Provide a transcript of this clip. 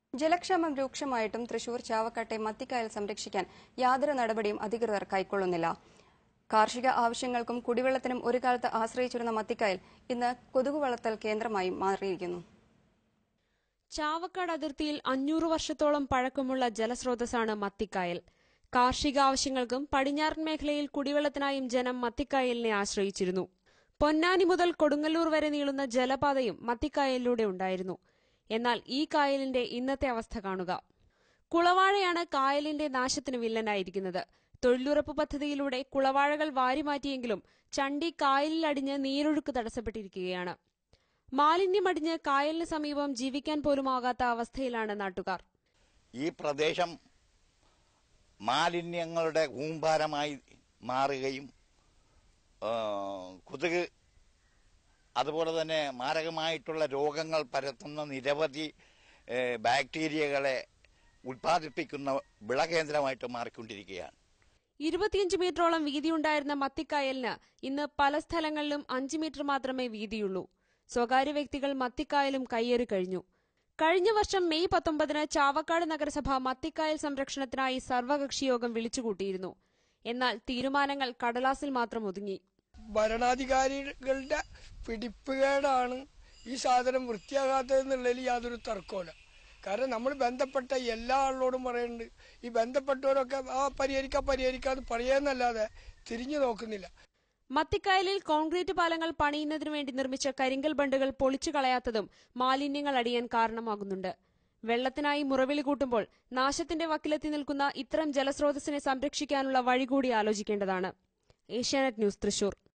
ജലക്ഷാമം രൂക്ഷമായിട്ടും തൃശൂർ ചാവക്കാട്ടെ മത്തിക്കായൽ സംരക്ഷിക്കാൻ യാതൊരു നടപടിയും അധികൃതർ കൈക്കൊള്ളുന്നില്ല കാർഷിക ആവശ്യങ്ങൾക്കും കുടിവെള്ളത്തിനും ഒരു കാലത്ത് ആശ്രയിച്ചിരുന്ന മത്തിക്കായൽ ഇന്ന് കൊതുകു വളർത്തൽ കേന്ദ്രമായി മാറിയിരിക്കുന്നു ചാവക്കാട് അതിർത്തിയിൽ അഞ്ഞൂറ് വർഷത്തോളം പഴക്കമുള്ള ജലസ്രോതസ്സാണ് മത്തിക്കായൽ കാർഷിക ആവശ്യങ്ങൾക്കും പടിഞ്ഞാറൻ മേഖലയിൽ കുടിവെള്ളത്തിനായും ജനം മത്തിക്കായലിനെ ആശ്രയിച്ചിരുന്നു പൊന്നാനി മുതൽ കൊടുങ്ങല്ലൂർ വരെ നീളുന്ന ജലപാതയും മത്തിക്കായലിലൂടെ ഉണ്ടായിരുന്നു എന്നാൽ ഈ കായലിന്റെ ഇന്നത്തെ അവസ്ഥ കാണുക കുളവാഴയാണ് കായലിന്റെ നാശത്തിന് വില്ലനായിരിക്കുന്നത് തൊഴിലുറപ്പ് പദ്ധതിയിലൂടെ കുളവാഴകൾ വാരിമാറ്റിയെങ്കിലും ചണ്ടി കായലിൽ അടിഞ്ഞ് നീരൊഴുക്ക് തടസ്സപ്പെട്ടിരിക്കുകയാണ് മാലിന്യമടിഞ്ഞ് കായലിന് സമീപം ജീവിക്കാൻ പോലുമാകാത്ത അവസ്ഥയിലാണ് നാട്ടുകാർ ഈ പ്രദേശം മാലിന്യങ്ങളുടെ കൂമ്പാരമായി മാറുകയും ആ, കൊതുക് അതുപോലെ തന്നെ മാരകമായിട്ടുള്ള രോഗങ്ങൾ പരത്തുന്ന നിരവധി ഏ, ബാക്ടീരിയകളെ ഉൽപ്പാദിപ്പിക്കുന്ന വിളകേന്ദ്രമായിട്ട് മാറിക്കൊണ്ടിരിക്കുകയാണ് ഇരുപത്തിയഞ്ച് മീറ്ററോളം വീതിയുണ്ടായിരുന്ന മത്തിക്കായലിന് ഇന്ന് പല സ്ഥലങ്ങളിലും അഞ്ച് മീറ്റർ മാത്രമേ വീതിയുള്ളൂ സ്വകാര്യ വ്യക്തികൾ മത്തിക്കായലും കയ്യേറി കഴിഞ്ഞു കഴിഞ്ഞ വർഷം മെയ് പത്തൊമ്പതിന് ചാവക്കാട് നഗരസഭ മത്തിക്കായൽ സംരക്ഷണത്തിനായി സർവകക്ഷി യോഗം വിളിച്ചുകൂട്ടിയിരുന്നു എന്നാൽ തീരുമാനങ്ങൾ കടലാസിൽ മാത്രം ഒതുങ്ങി ഭരണാധികാരികളുടെ പിടിപ്പുകേടാണ് ഈ സാധനം വൃത്തിയാകാത്തതെന്നുള്ളതിൽ യാതൊരു തർക്കമില്ല കാരണം നമ്മൾ ബന്ധപ്പെട്ട എല്ലാ ആളോടും പറയുന്നുണ്ട് ഈ ബന്ധപ്പെട്ടവരൊക്കെ ആ പരിഹരിക്കാം പരിഹരിക്കാന്ന് പറയാന്നല്ലാതെ തിരിഞ്ഞു നോക്കുന്നില്ല മത്തിക്കായലിൽ കോൺക്രീറ്റ് പാലങ്ങൾ പണിയുന്നതിനു വേണ്ടി നിർമ്മിച്ച കരിങ്കൽ ബണ്ടുകൾ പൊളിച്ചു കളയാത്തതും മാലിന്യങ്ങൾ അടിയാൻ കാരണമാകുന്നുണ്ട് വെള്ളത്തിനായി മുറവിളി കൂട്ടുമ്പോൾ നാശത്തിന്റെ വക്കിലെത്തി നിൽക്കുന്ന ഇത്തരം ജലസ്രോതസ്സിനെ സംരക്ഷിക്കാനുള്ള വഴി കൂടി ആലോചിക്കേണ്ടതാണ് ഏഷ്യാനെറ്റ് ന്യൂസ് തൃശൂർ